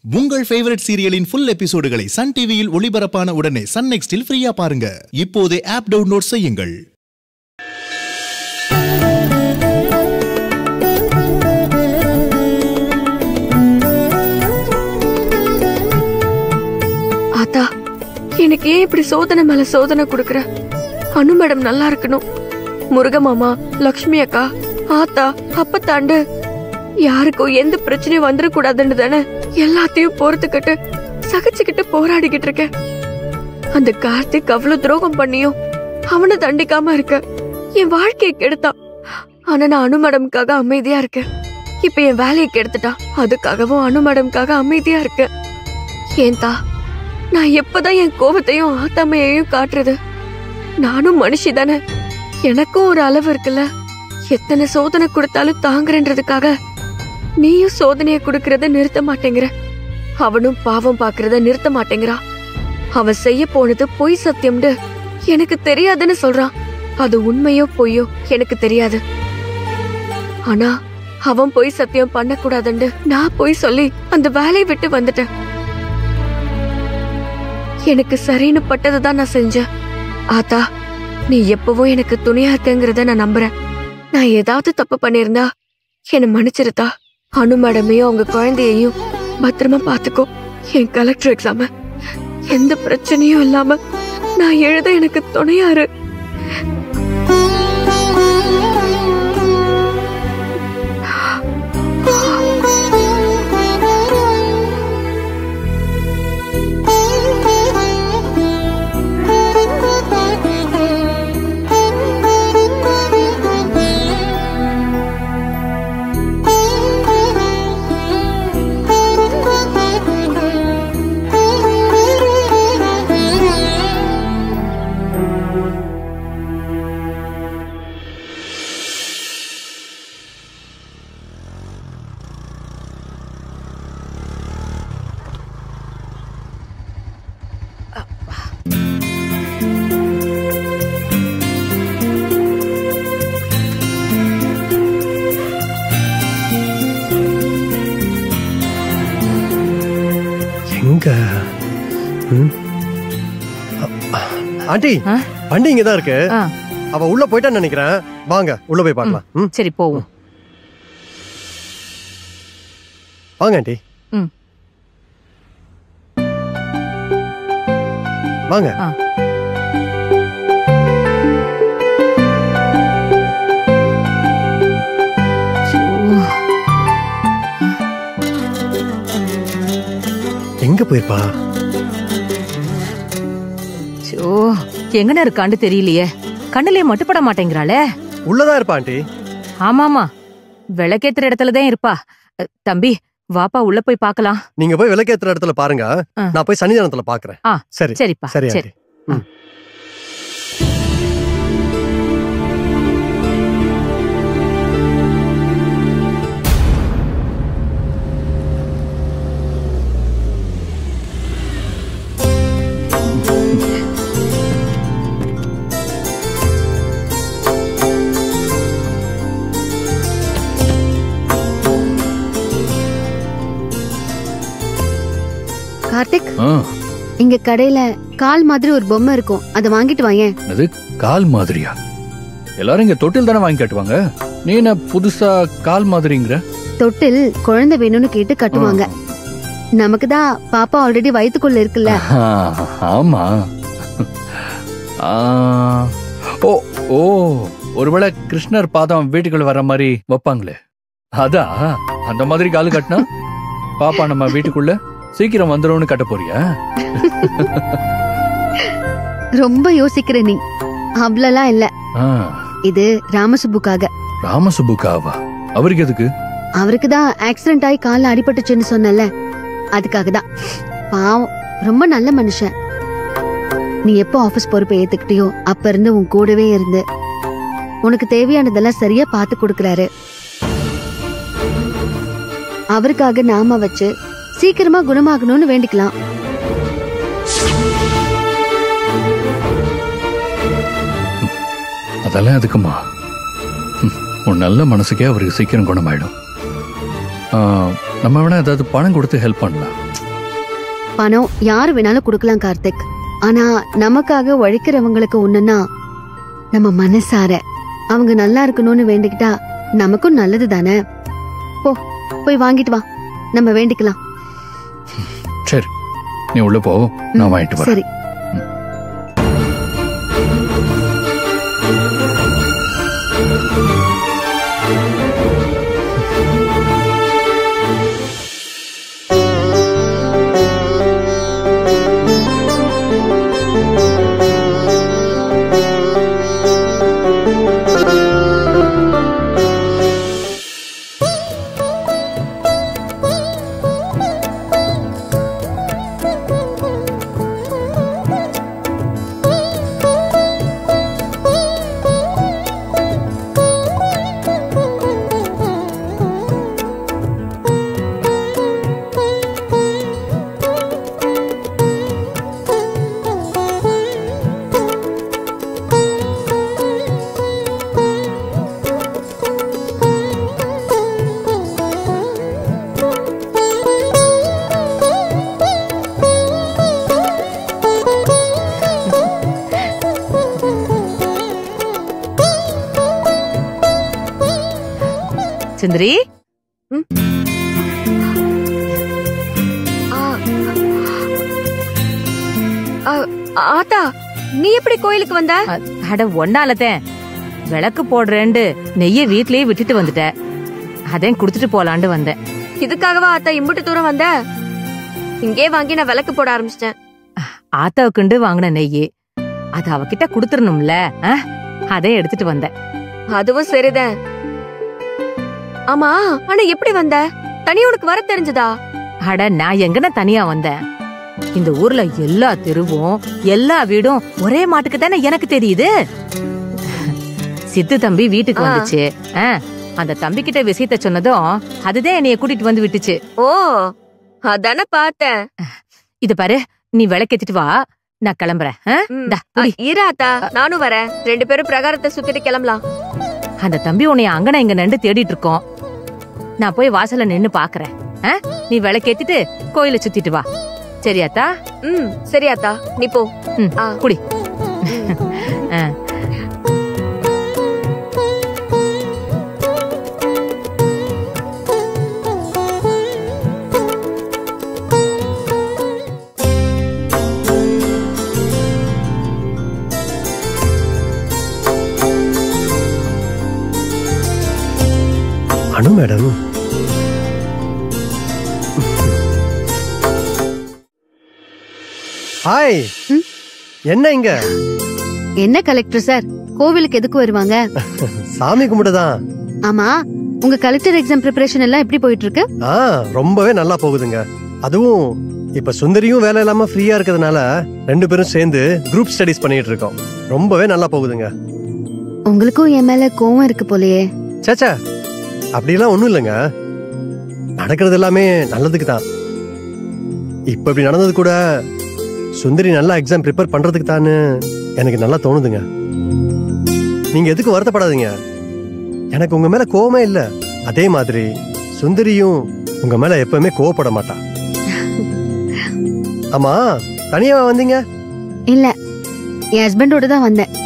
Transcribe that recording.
உங்கள் ஃபேவரட் சீரியலின் ஃபுல் எபிசோடுகளை சன் டிவியில் ஒளிபரப்பான உடனே சன் நெக்ஸ்டில் ஃப்ரீயா பாருங்க இப்போதே ஆப் டவுன்லோட் செய்யுங்கள் ஆத்தா எனக்கு ஏன் இப்படி சோதனை மேல சோதனை கொடுக்கற அனு மேடம் நல்லா இருக்கணும் முருக மாமா லக்ஷ்மி அக்கா ஆத்தா அப்பத்தாண்டு யாருக்கும் எந்த பிரச்சனையும் வந்துடக்கூடாதுன்னு தானே எல்லாத்தையும் பொறுத்துக்கிட்டு சகிச்சுக்கிட்டு போராடிக்கிட்டு இருக்கேன் அந்த கார்த்திக் அவ்வளவு துரோகம் பண்ணியும் அவனை தண்டிக்காம இருக்க என் வாழ்க்கையை கெடுத்தான் ஆனா நான் அனு மேடம்காக அமைதியா இருக்கேன் இப்ப என் வேலையை கெடுத்துட்டான் அதுக்காகவும் அனு மேடம்காக அமைதியா இருக்கேன் ஏன்தா நான் எப்பதான் என் கோபத்தையும் ஆத்தாமையையும் காட்டுறது நானும் மனுஷி தானே எனக்கும் ஒரு அளவு இருக்குல்ல எத்தனை சோதனை கொடுத்தாலும் தாங்குறேன்றதுக்காக நீயும் சோதனையை கொடுக்கறத நிறுத்த மாட்டேங்கிற அவனும் பாவம் பாக்குறத நிறுத்த மாட்டேங்கிறான் அவன் செய்ய போனது பொய் சத்தியம்னு எனக்கு தெரியாதுன்னு சொல்றான் அது உண்மையோ பொய்யோ எனக்கு தெரியாது ஆனா அவன் பொய் சத்தியம் பண்ணக்கூடாதுன்னு நான் பொய் சொல்லி அந்த வேலையை விட்டு வந்துட்டேன் எனக்கு சரின்னு பட்டதை தான் நான் செஞ்சேன் ஆத்தா நீ எப்பவும் எனக்கு துணையா இருக்கங்கிறத நான் நம்புறேன் நான் ஏதாவது தப்பு பண்ணியிருந்தா என்னை மன்னிச்சிருத்தா அனு மேடமையும் அவங்க குழந்தையையும் பத்திரமா பாத்துக்கோ என் கலெக்டர் எக்ஸாம எந்த பிரச்சனையும் இல்லாம நான் எழுத எனக்கு துணையாரு எங்க ம்? அ- ஆண்டி ஆ? வண்டி இங்க தான் இருக்கு ஆ, அவ உள்ள போயிட்டான்னு நினைக்கிறேன் வாங்க உள்ள போய் பார்க்கலாம் ம்? சரி போவோம் வாங்க ஆண்டி ம். வாங்க ஆ. எங்க போயிருப்பா சோ எங்கன இருக்கான்னு தெரியலையே கண்ணுலயே மட்டுப்பட மாட்டேங்கிறாளே உள்ளதான் இருப்பா ஆண்டி ஆமாமா விளக்கேத்துற இடத்துலதான் இருப்பா அ, தம்பி வாப்பா உள்ள போய் பார்க்கலாம் நீங்க போய் விளக்கேத்துற இடத்துல பாருங்க ஆ. நான் போய் சன்னிதானத்துல பாக்குறேன் ஆ, சரி சரிப்பா சரி சரி ஆண்டி ம். கார்த்திக் ஆ, இங்க கடையில கால் மாதிரி ஒரு பொம்மை இருக்கும் அதை வாங்கிட்டு வாயேன் அது கால் மாதிரியா எல்லாரும் இங்க தொட்டில் தானே வாங்கி கட்டுவாங்க நீ என்ன புதுசா கால் மாதிரிங்கிற தொட்டில் குழந்தை வேணும்னு கேட்டு கட்டுவாங்க நமக்கு தான் பாப்பா ஆல்ரெடி வயித்துக்குள்ள இருக்குல்ல ஆ, ஆமா ஆ, ஓ ஓ ஒருவேளை கிருஷ்ணர் பாதம் வீட்டுக்குள்ள வர மாதிரி வைப்பாங்களே அதான் அந்த மாதிரி கால் கட்டினா பாப்பா நம்ம வீட்டுக்குள்ள சீக்கிரம் வந்துரும்னு கட்ட போறியா ரொம்ப யோசிக்கிற நீ அவ்வளோலாம் இல்ல ஆ, இது ராமசுப்புக்காக ராமசுப்புக்காவா அவருக்கு எதுக்கு அவருக்கு தான் ஆக்சிடென்ட் ஆகி கால்ல அடிபட்டுச்சுன்னு சொன்னல அதுக்காக தான் பாவம் ரொம்ப நல்ல மனுஷன் நீ எப்போ ஆபீஸ் பொறுப்பை ஏத்துக்கிட்டியோ அப்ப இருந்து உன் கூடவே இருந்து உனக்கு தேவையானதெல்லாம் சரியா பார்த்து கொடுக்கறாரு அவருக்காக நாம வச்சு சீக்கிரமா குணமாகணும்னு வேண்டிக்கலாம் அதெல்லாம் எதுக்குமா ம், உன் நல்ல மனசுக்கே அவருக்கு சீக்கிரம் குணமாயிடும் ஆ, நம்ம வேணா ஏதாவது பணம் கொடுத்து ஹெல்ப் பண்ணலாம் பணம் யாரு வேணாலும் கொடுக்கலாம் கார்த்திக் ஆனா நமக்காக உழைக்கிறவங்களுக்கு ஒண்ணுன்னா நம்ம மனசார அவங்க நல்லா இருக்கணும்னு வேண்டிக்கிட்டா நமக்கும் நல்லது தானே போ போய் வாங்கிட்டு வா நம்ம வேண்டிக்கலாம் சரி நீ உள்ள போ நான் வாங்கிட்டு வரேன் சரி சுந்தரி ஆ. ஆ, ஆத்தா நீ எப்படி கோயிலுக்கு வந்த அ- அட ஒன்னாலதேன் விளக்கு போடுறேன்டு நெய்ய வீட்லயே விட்டுட்டு வந்துட்டேன் அதையும் குடுத்துட்டு போலான்னு வந்தேன் இதுக்காகவா ஆத்தா இம்புட்டு தூரம் வந்த இங்கே வாங்கி நான் விளக்கு போட ஆரம்பிச்சிட்டேன் ஆத்தாவுக்குண்டு வாங்கின நெய்யி அது அவகிட்ட குடுத்துடணும்ல ஆ? அதை எடுத்துட்டு வந்தேன் அதுவும் சரிதான் ஆமா ஆனா எப்படி வந்த தனி உனக்கு வர தெரிஞ்சதா அட நான் எங்கன தனியா வந்தேன் இந்த ஊர்ல எல்லா தெருவும் எல்லா வீடும் ஒரே மாட்டுக்கு தானே எனக்கு தெரியுது சித்து தம்பி வீட்டுக்கு ஆ. வந்துச்சு ஆ, அந்த தம்பி கிட்ட விஷயத்த சொன்னதும் அதுதான் என்னைய கூட்டிட்டு வந்து விட்டுச்சு ஓ அதானே பார்த்தேன் இது பாரு நீ விளக்கேத்திட்டு வா நான் கிளம்புறேன் ஆ? ம். இந்தா, ஆ, புடி. இரு ஆத்தா நானும் வரேன் ரெண்டு பேரும் பிரகாரத்தை சுத்திட்டு கிளம்பலாம் அந்த தம்பி உன்னை அங்கன இங்க நின்று தேடிட்டு இருக்கோம் நான் போய் வாசல்ல நின்னு பாக்குறேன் ஆ? நீ விளக்கேத்திட்டு கோயிலை சுத்திட்டு வா சரியாத்தா ம் சரி ஆத்தா நீ போ ம், ஆ. குடி ஆ. அனு மேடம் ஹாய் ம்? என்ன இங்க என்ன கலெக்டர் சார் கோவிலுக்கு எதுக்கு வருவாங்க சாமி கும்பிட்டுதான் ஆமா உங்க கலெக்டர் எக்ஸாம் ப்ரிப்பரேஷன் எல்லாம் எப்படி போயிட்டு இருக்கு ஆ ரொம்பவே நல்லா போகுதுங்க அதுவும் இப்ப சுந்தரியும் வேலை இல்லாம ஃப்ரீயா இருக்கிறதுனால ரெண்டு பேரும் சேர்ந்து குரூப் ஸ்டடிஸ் பண்ணிட்டு இருக்கோம் ரொம்பவே நல்லா போகுதுங்க உங்களுக்கும் என் மேல கோவம் இருக்கு போலயே சேச்சா அப்படிலாம் ஒண்ணும் இல்லைங்க நடக்கிறது எல்லாமே நல்லதுக்கு தான் இப்ப இப்படி நடந்தது கூட சுந்தரி நல்லா எக்ஸாம் ப்ரிப்பேர் பண்றதுக்கு தான்னு எனக்கு நல்லா தோணுதுங்க நீங்க எதுக்கு வருத்தப்படாதீங்க எனக்கு உங்க மேல கோவமே இல்ல அதே மாதிரி சுந்தரியும் உங்க மேல எப்பவுமே கோவப்பட மாட்டா ஆமா தனியாவா வந்தீங்க இல்ல என் ஹஸ்பண்டோட தான் வந்தேன்